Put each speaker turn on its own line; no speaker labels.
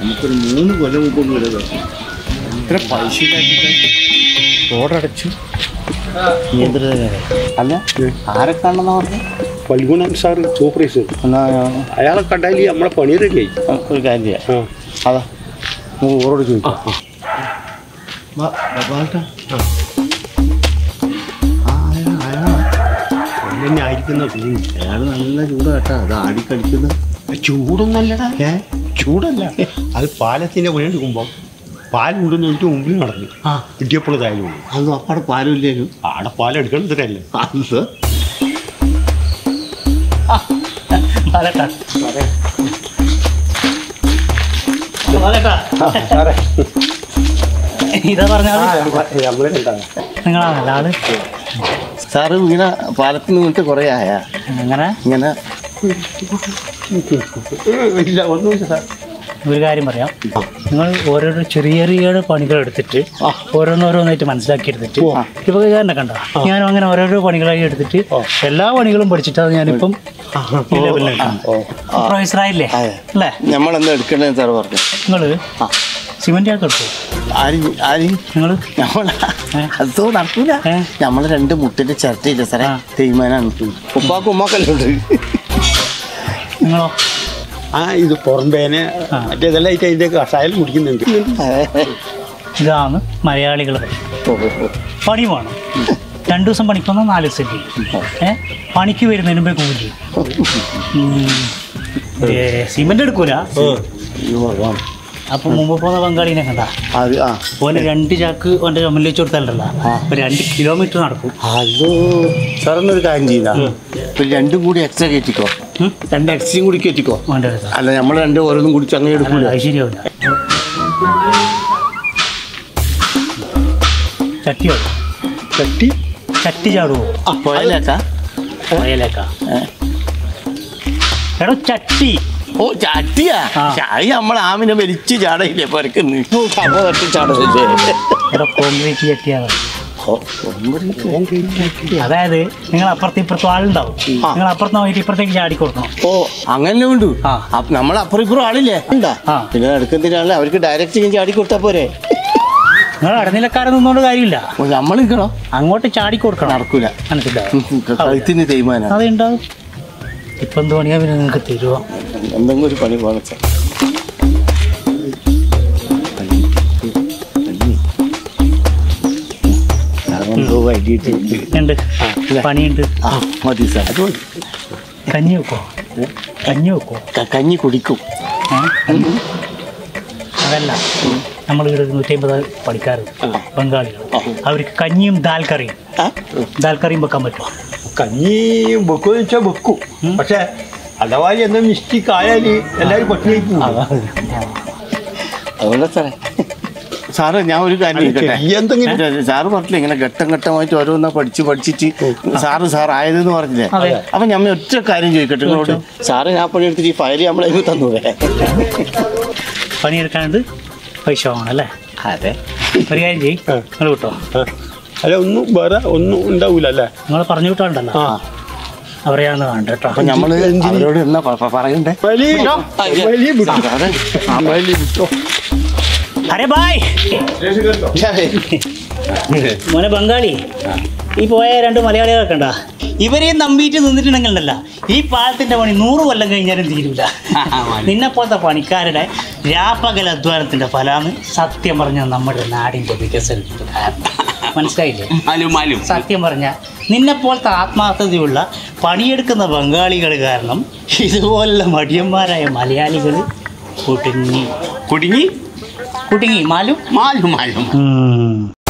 നമുക്കൊരു മൂന്ന് കൊല്ലം മുമ്പ് വീട് കയറണം ഇത്ര പൈസ ഉണ്ടാക്കിയിട്ട് റോഡടച്ചു
അല്ല ആരെ കാണണമെന്ന് പറഞ്ഞു
ഫൽഗുണൻ സാർ സൂപ്പർവൈസർ
എന്നാ
അയാളെ കണ്ടാൽ നമ്മളെ പണി റെഡിയായി
ഒരു കാര്യം ചെയ്യാം
ആ
അതാ നമുക്ക് ഓരോട് ചോദിക്കാം
തന്നെ ആയിരിക്കുന്ന തോന്നുന്നു
അയാൾ നല്ല ചൂട് കേട്ടാ അത് ആടിക്കടിക്കുന്ന
ചൂടൊന്നല്ലടാ ചൂടല്ല അത് പാലത്തിന്റെ പണി എടുക്കുമ്പോൾ പാൽ കൊണ്ടുവന്ന് എനിക്ക് മുമ്പിൽ നടന്നു
ആ
കിട്ടിയപ്പോൾ ഇതായാലും ഉള്ളൂ.
അതൊന്നും അപ്പാടെ പാലില്ലേലും
ആടെ പാൽ എടുക്കണതിരല്ലേ
അത്
പാലക്കാ പാലക്കാ ഇതാ പറഞ്ഞാൽ
നമ്മളെ കണ്ടാണ്
നിങ്ങളാണല്ല ആള്
സാറ് ഇങ്ങനെ പാലത്തിൽ നിന്നിട്ട് കുറേ ആയാ
അങ്ങനെ
ഇങ്ങനെ
ഇല്ല ഒന്നുമില്ല സാർ
ഒരു കാര്യം പറയാം നിങ്ങൾ ഓരോരോ ചെറിയ ചെറിയ പണികൾ എടുത്തിട്ട് ഓരോന്നോരോന്നായിട്ട് മനസ്സിലാക്കി എടുത്തിട്ട് ഇപ്പൊ തന്നെ കണ്ട ഞാനും അങ്ങനെ ഓരോരോ പണികളായി എടുത്തിട്ട് എല്ലാ പണികളും പഠിച്ചിട്ടാണ് ഞാനിപ്പം ഈ ലെവലിൽ പ്രൊഫസറായില്ലേ
അതെ.
അല്ലേ
നമ്മളെന്താ എടുക്കണ്ടെന്ന് സാറ് പറഞ്ഞു
നിങ്ങള് സിമെന്റ് ആക്കി എടുത്തു
ആര് ആര്
നിങ്ങള്
നമ്മള അതോ നടക്കൂല
ഏ?
നമ്മള് രണ്ട് മുട്ടിന്റെ ചിരട്ടയില്ല സാറേ
ആ.
തേയ്മാനാണ് ഉപ്പാക്ക് ഉമ്മാക്കെല്ലാം ഉണ്ട്
നിങ്ങളോ
ആ ഇത് പുറമ്പേനെ മറ്റേതെല്ലാം ആയിട്ട് അതിന്റെ കഷായം കുടിക്കുന്നുണ്ട്
ഇതാണ് മലയാളികൾ
ഓ, ഓ, ഓ.
പണി വേണം രണ്ടു ദിവസം പണിക്കൊന്നും നാല് ദിവസം ചെയ്യും ഏ പണിക്ക് വരുന്നതിന് മുമ്പേ കൂലി സിമെന്റ് എടുക്കൂല
അയ്യോ, ഭഗവാൻ.
അപ്പൊ മുമ്പ് പോകുന്ന പങ്കാളിനെ കണ്ട
അത് ആ
ഓന് രണ്ട് ചാക്ക് ഓൻ്റെ ചുമലിൽ വെച്ച് കൊടുത്താലല്ല ഒരു രണ്ട് കിലോമീറ്റർ നടക്കും
ഹലോ സാറൊന്നൊരു കാര്യം ചെയ്യുന്ന ഒരു രണ്ടും കൂടി എക്സ്ട്രാ കയറ്റിക്കോ
ഉം?
രണ്ട് എക്സ്ട്രയും കൂടി കയറ്റിക്കോ
വേണ്ട ഒരു
അല്ല നമ്മൾ രണ്ട് ഓരോന്നും കുടിച്ച് അങ്ങനെ എടുക്കൂല
അത് ശരിയാവില്ല ചട്ടിയോ
ചട്ടി
ചട്ടി ചാടുവോ
പോയാലേക്കാ
വയലേക്കാ എടോ ചട്ടി
ഓ ചാട്ടിയാ
ആ.
ചായ നമ്മൾ ആമിനെ വലിച്ച് ചാടയില്ലേ പരക്കുന്നു അപ്പൊ ഒറ്റ ചാടല്ലേ
എടോ കോൺക്രീറ്റ് ചട്ടിയാണ്
ഓ, ഒമ്പത്
അതായത് നിങ്ങൾ അപ്പുറത്ത് ഇപ്പുറത്തും ആളുണ്ടാവും നിങ്ങൾ അപ്പുറത്ത് പോയിട്ട് ഇപ്പുറത്തേക്ക് ചാടി കൊടുക്കണം
ഓ അങ്ങനെ ഉണ്ട്
ആ.
നമ്മൾ അപ്പുറം ഇപ്പുറം ആളില്ലേ ഉണ്ടാ
ആ.
പിന്നെ നടക്കുന്നതിനാണല്ലോ അവർക്ക് ഡയറക്റ്റ് ഇങ്ങനെ ചാടി കൊടുത്താ പോരെ
നിങ്ങൾ അടനിലക്കാരൻ നിന്നുകൊണ്ട് കാര്യമില്ല
ഓ, നമ്മൾ നിൽക്കണോ
അങ്ങോട്ട് ചാടി കൊടുക്കണം
നടക്കൂല
മനസ്സിലാവും
ഉം, കഴുത്തിന് തേയ്മാനാ
അതുണ്ടാവും ഇപ്പൊ എന്ത് പണിയാ പിന്നെ നിങ്ങൾക്ക് തരുമോ
എന്തെങ്കിലും ഒരു പണി പോകണം സാർ എന്തോ വൈകിട്ട്
ഉണ്ട് പണിയുണ്ട്
ആ മതി സാർ
കഞ്ഞി വെക്കോ കഞ്ഞി വെക്കോ
ക- കഞ്ഞി കുടിക്കും
ഏ? അതല്ല നമ്മൾ ഇവിടെ നൂറ്റി അമ്പത് പണിക്കാർ ബംഗാളികൾ അവർക്ക് കഞ്ഞിയും ദാൽ കറിയും
ആ?
ദാൽ കറിയും വെക്കാൻ പറ്റുമോ
കഞ്ഞി വെക്കുമെന്ന് വെച്ചാൽ വെക്കും പക്ഷെ അഥവാ എന്താ മിസ്റ്റേക്ക് ആയാൽ എല്ലാവരും പട്ടിണി പോകും
അതുകൊണ്ടാ സാറേ സാറ് ഞാൻ ഒരു കാര്യം
അല്ല,
ചോദിക്കട്ടെ?
ചെറിയ എന്തെങ്കിലും-
അല്ല, അല്ല, സാറ് പറഞ്ഞില്ലേ ഇങ്ങനെ ഘട്ടം ഘട്ടമായിട്ട് ഓരോന്നാ പഠിച്ച് പഠിച്ചിട്ട് സാറ് സാർ ആയതെന്ന് പറഞ്ഞില്ലേ
അതെ.
അപ്പൊ ഞാൻ ഒറ്റ കാര്യം ചോദിക്കട്ടെ നിങ്ങളോട് സാറ് ഞാൻ പണിയെടുത്തിട്ട് ഈ ഫയൽ നമ്മളെ തന്നൂടെ
പണിയെടുക്കാണ്ട് പൈസ വാങ്ങണം അല്ലേ
അതെ
ഒരു കാര്യം ചെയ്യ്
ആ.
നിങ്ങൾ വിട്ടോ
ആ. അല്ല ഒന്നും വേറെ ഒന്നും ഉണ്ടാവൂല അല്ലേ
നിങ്ങൾ പറഞ്ഞു വിട്ടാണ്ടല്ലോ
ആ
അവരെയാന്ന് കാണണ്ട കേട്ടോ
അപ്പൊ നമ്മള് അവരോട് എന്നാ പ- പ- പറയണ്ടേ
വലിയ വലിയ വിട്ടോ
സാറേ, ആ ഫയല് വിട്ടോ.
അരെ ബായ് മോനെ ബംഗാളി ഈ പോയ രണ്ട് മലയാളികളൊക്കെ ഉണ്ടാ ഇവരെയും നമ്പിയിട്ട് നിന്നിട്ടുണ്ടെങ്കിലല്ല ഈ പാലത്തിന്റെ പണി നൂറ് കൊല്ലം കഴിഞ്ഞാലും തീരൂല നിന്നെ പോലത്തെ പണിക്കാരുടെ രാപ്പകൽ അധ്വാനത്തിന്റെ ഫലമാണ് സത്യം പറഞ്ഞ നമ്മുടെ നാടിന്റെ വികസനത്തിന് കാരണം മനസ്സിലായില്ലേ
മാലും മാലും
സത്യം പറഞ്ഞ നിന്നെ പോലത്തെ ആത്മാർത്ഥതയുള്ള പണിയെടുക്കുന്ന ബംഗാളികൾ കാരണം ഇതുപോലുള്ള മടിയന്മാരായ മലയാളികൾ കുടുങ്ങി
കുടുങ്ങി
കുടുങ്ങി മാലും
മാലും മാലും
ഉം.